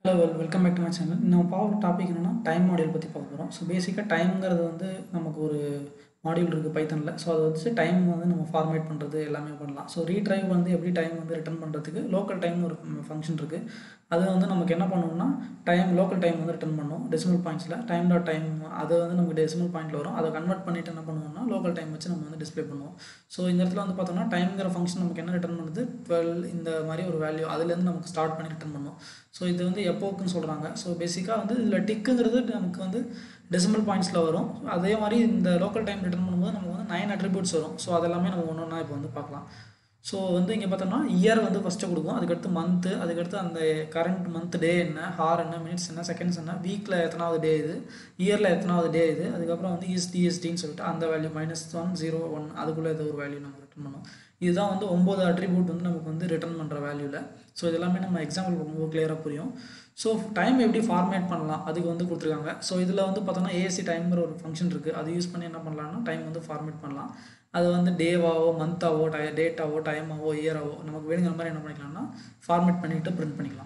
hello well welcome back to my channel நம்ம பார்க்குற topic என்னென்னா டைம் மாடியூல் பற்றி பார்க்க போகிறோம் ஸோ பேசிக்காக டைம்ங்கிறது வந்து நமக்கு ஒரு மாடியூல் இருக்குது பைத்தனில் ஸோ அது வச்சு டைம் வந்து நம்ம ஃபார்மேட் பண்ணுறது எல்லாமே பண்ணலாம் ஸோ ரீட்ரைவ் வந்து எப்படி டைம் வந்து ரிட்டர்ன் பண்ணுறதுக்கு லோக்கல் டைம்னு ஒரு ஃபங்க்ஷன் இருக்குது அது வந்து நமக்கு என்ன பண்ணுவோம்னா டைம் லோக்கல் டைம் வந்து ரிட்டர்ன் பண்ணும் டெசிமல் பாயிண்ட்ஸில் டைம் டாட் டைம் அது வந்து நமக்கு டெசிமல் பாயிண்ட்டில் வரும் அதை கன்வெர்ட் பண்ணிட்டு என்ன பண்ணுவோம்னா லோக்கல் டைம் வச்சு நம்ம வந்து டிஸ்ப்ளே பண்ணுவோம் ஸோ இந்த இடத்துல வந்து பார்த்தோம்னா டைம்ங்கிற ஃபங்க்ஷன் நமக்கு என்ன ரிட்டர்ன் பண்ணுது டுவெல் இந்த மாதிரி ஒரு வேல்யூ அதுலேருந்து நமக்கு ஸ்டார்ட் பண்ணி ரிட்டர்ன் பண்ணும் ஸோ இது வந்து எப்போக்குன்னு சொல்கிறாங்க ஸோ பேசிக்காக வந்து இதில் டிக்குங்கிறது நமக்கு வந்து டெசிமல் பாயிண்ட்ஸில் வரும் அதே மாதிரி இந்த லோக்கல் டைம் ரிட்டர்ன் பண்ணும்போது நமக்கு வந்து நைன் அட்ரிபியூட்ஸ் வரும் ஸோ அதெல்லாமே நம்ம ஒன்று ஒன்றா இப்போ வந்து பார்க்கலாம் ஸோ வந்து இங்கே பார்த்தோம்னா இயர் வந்து ஃபஸ்ட்டு கொடுக்கும் அதுக்கடுத்து மந்த்து அதுக்கடுத்து அந்த கரண்ட் மந்த் டே என்ன ஹார் என்ன மினிட்ஸ் என்ன செகண்ட்ஸ் என்ன வீக்கில் எத்தனாவது டே இது இயரில் எத்தனாவது டே இது அதுக்கப்புறம் வந்து இஸ் டிஎஸ்டின்னு சொல்லிட்டு அந்த value minus one zero one அதுக்குள்ளே ஏதோ ஒரு வேல்யூ நம்ம ரிட்டர்ன் பண்ணோம் இதுதான் வந்து ஒம்பது அட்ரிபியூட் வந்து நமக்கு வந்து ரிட்டர்ன் பண்ணுற வேல்யூவில் ஸோ இது எல்லாமே நம்ம எக்ஸாம்பிள் பார்க்கும்போது கிளியராக புரியும் ஸோ டைம் எப்படி ஃபார்மேட் பண்ணலாம் அதுக்கு வந்து கொடுத்துருக்காங்க ஸோ இதில் வந்து பார்த்தோன்னா ஏசி டைம்ங்கிற ஒரு ஃபங்க்ஷன் இருக்குது அது யூஸ் பண்ணி என்ன பண்ணலாம்னா டைம் வந்து ஃபார்மேட் பண்ணலாம் அது வந்து டேவாவோ மந்த்தாவோ டை டேட்டாவோ டைமாவோ இயராவோ நமக்கு வேணுங்கிற மாதிரி என்ன பண்ணிக்கலாம்னா ஃபார்மேட் பண்ணிவிட்டு பிரிண்ட் பண்ணிக்கலாம்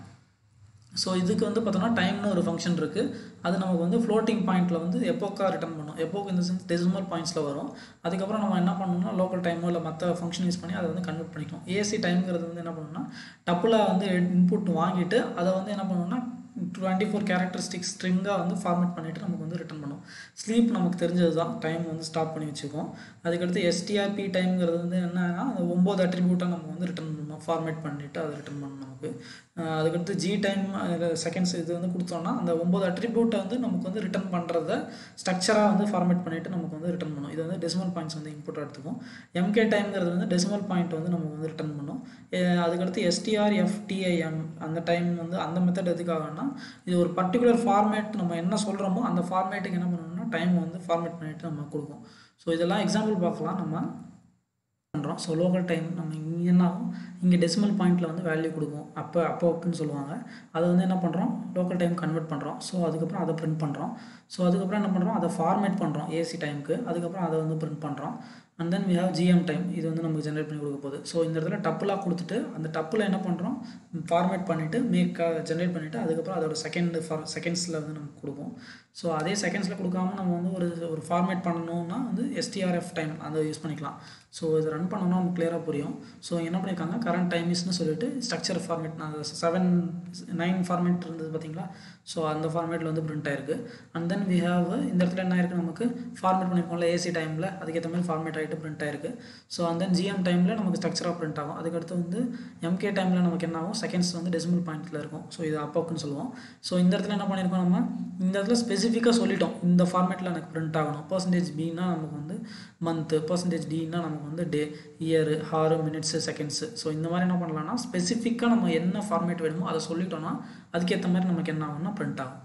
ஸோ இதுக்கு வந்து பார்த்தோன்னா டைம்னு ஒரு ஃபங்க்ஷன் இருக்குது அது நமக்கு வந்து ஃப்ளோட்டிங் பாயிண்ட்டில் வந்து எப்போக்கா ரிட்டர்ன் பண்ணும் எப்போக்கு இந்த சென்ஸ் டெசிமல் பாயிண்ட்ஸில் வரும் அதுக்கப்புறம் நம்ம என்ன பண்ணணும்னா லோக்கல் டைமோ இல்லை மற்ற ஃபங்க்ஷன் யூஸ் பண்ணி அதை வந்து கன்வெர்ட் பண்ணிக்கலாம் ஏசி டைம்ங்கிறது வந்து என்ன பண்ணணும்னா டப்புலாக வந்து இன்புட் வாங்கிட்டு அதை வந்து என்ன பண்ணணும்னா டுவெண்ட்டி ஃபோர் கேரக்டரிஸ்டிக் ஸ்ட்ரிங்காக வந்து ஃபார்மேட் பண்ணிவிட்டு நமக்கு வந்து ரிட்டர்ன் பண்ணும் ஸ்லீப் நமக்கு தெரிஞ்சது தான் டைம் வந்து ஸ்டாப் பண்ணி வச்சுக்கோம் அதுக்கடுத்து எஸ்டிஆர்பி டைம்ங்கிறது வந்து என்னன்னா அந்த ஒம்பது அட்ரிபியூட்டாக நம்ம வந்து ரிட்டர்ன் பண்ணணும் ஃபார்மேட் பண்ணிவிட்டு அதை ரிட்டர்ன் பண்ணணும் நமக்கு அதுக்கடுத்து ஜி டைம் செகண்ட்ஸ் இது வந்து கொடுத்தோம்னா அந்த ஒம்பது அட்ரிபியூட்டை வந்து நமக்கு வந்து ரிட்டர்ன் பண்ணுறத ஸ்ட்ரக்சராக வந்து ஃபார்மேட் பண்ணிவிட்டு நமக்கு வந்து ரிட்டர்ன் பண்ணும் இது வந்து டெசிமல் பாயிண்ட்ஸ் வந்து இன்புட் எடுத்துக்கும் எம்கே டைம்ங்கிறது வந்து டெசிமல் பாயிண்ட் வந்து நமக்கு வந்து ரிட்டர்ன் பண்ணும் அதுக்கடுத்து எஸ்டிஆர் எஃப்டிஐஎம் அந்த டைம் வந்து அந்த மெத்தட் எதுக்காகனா இது ஒரு பர்டிகுலர் ஃபார்மேட் நம்ம என்ன சொல்கிறோமோ அந்த ஃபார்மேட்டுக்கு என்ன பண்ணணும்னா டைம் வந்து ஃபார்மேட் பண்ணிவிட்டு நம்ம கொடுக்கும் ஸோ இதெல்லாம் எக்ஸாம்பிள் பார்க்கலாம் நம்ம பண்ணுறோம் ஸோ லோக்கல் டைம் நம்ம இங்கே என்ன ஆகும் இங்கே டெசிமல் பாயிண்ட்டில் வந்து வேல்யூ கொடுக்கும் அப்போ அப்போக்குன்னு சொல்லுவாங்க அதை வந்து என்ன பண்ணுறோம் லோக்கல் டைம் கன்வெர்ட் பண்ணுறோம் ஸோ அதுக்கப்புறம் அதை பிரிண்ட் பண்ணுறோம் ஸோ அதுக்கப்புறம் என்ன பண்ணுறோம் அதை ஃபார்மேட் பண்ணுறோம் ஏசி டைமுக்கு அதுக்கப்புறம் அதை வந்து பிரிண்ட் பண்ணுறோம் and then we have GM time இது வந்து நமக்கு ஜென்ரேட் பண்ணி கொடுக்க போகுது ஸோ இந்த இடத்துல டப்புலாக கொடுத்துட்டு அந்த டப்பில் என்ன பண்ணுறோம் ஃபார்மேட் பண்ணிவிட்டு மேக் ஜென்ரேட் பண்ணிவிட்டு அதுக்கப்புறம் அதோட செகண்ட் ஃபார் செகண்ட்ஸில் வந்து நமக்கு கொடுக்கும் ஸோ அதே செகண்ட்ஸில் கொடுக்காம நம்ம வந்து ஒரு ஒரு ஃபார்மேட் பண்ணணும்னா வந்து எஸ்டிஆர்எஃப் டைம் அதை யூஸ் பண்ணிக்கலாம் ஸோ இது ரன் பண்ணோம்னா நமக்கு கிளியராக புரியும் ஸோ என்ன பண்ணியிருக்காங்க கரண்ட் டைம் இஸ்னு சொல்லிட்டு ஸ்ட்ரக்சர் ஃபார்மேட் நான் செவன் நைன் ஃபார்மேட் இருந்தது பார்த்தீங்களா ஸோ அந்த ஃபார்மேட்டில் வந்து பிரிண்ட் ஆயிருக்கு அண்ட் தென் வி ஹாவ் இந்த இடத்துல என்ன ஆயிருக்கு நமக்கு ஃபார்மேட் பண்ணியிருக்கோம்ல ஏசி டைமில் அதுக்கேற்ற மாதிரி ஃபார்மேட் ஆகிட்டு பிரிண்ட் ஆயிருக்கு ஸோ அண்ட் தென் ஜிஎம் டைமில் நமக்கு ஸ்ட்ரக்சராக பிரிண்ட் ஆகும் அதுக்கடுத்து வந்து எம்கே டைமில் நமக்கு என்ன ஆகும் செகண்ட்ஸ் வந்து டெசிமல் பாயிண்ட்டில் இருக்கும் ஸோ இது அப்போக்குன்னு சொல்லுவோம் ஸோ இந்த இடத்துல என்ன பண்ணியிருக்கோம் நம்ம இந்த இடத்துல ஸ்பெசிஃபிக்காக சொல்லிட்டோம் இந்த ஃபார்மேட்டில் எனக்கு பிரிண்ட் ஆகணும் பர்சன்டேஜ் பின்னா நமக்கு வந்து மந்த்து பர்சன்டேஜ் டின்னா நமக்கு வந்து day year hour minutes seconds so இந்த மாதிரி என்ன பண்ணலாம்னா ஸ்பெசிஃபிக்காக நம்ம என்ன ஃபார்மேட் வேணுமோ அதை சொல்லிட்டோம்னா அதுக்கேற்ற மாதிரி நமக்கு என்ன ஆகும்னா பிரிண்ட் ஆகும்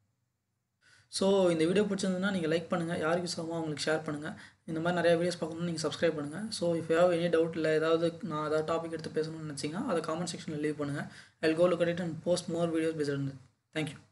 ஸோ இந்த வீடியோ பிடிச்சிருந்ததுன்னா நீங்கள் லைக் பண்ணுங்கள் யாருக்கு யூஸ் ஆகுமோ அவங்களுக்கு ஷேர் பண்ணுங்கள் இந்த மாதிரி நிறைய வீடியோஸ் பார்க்கணும்னு நீங்கள் சப்ஸ்கிரைப் பண்ணுங்கள் so if have any doubt இல்லை ஏதாவது நான் ஏதாவது டாபிக் எடுத்து பேசணும்னு நினச்சிங்கன்னா அதை காமெண்ட் செக்ஷனில் லீவ் பண்ணுங்கள் I go look at it and post more videos பேசுகிறது தேங்க்யூ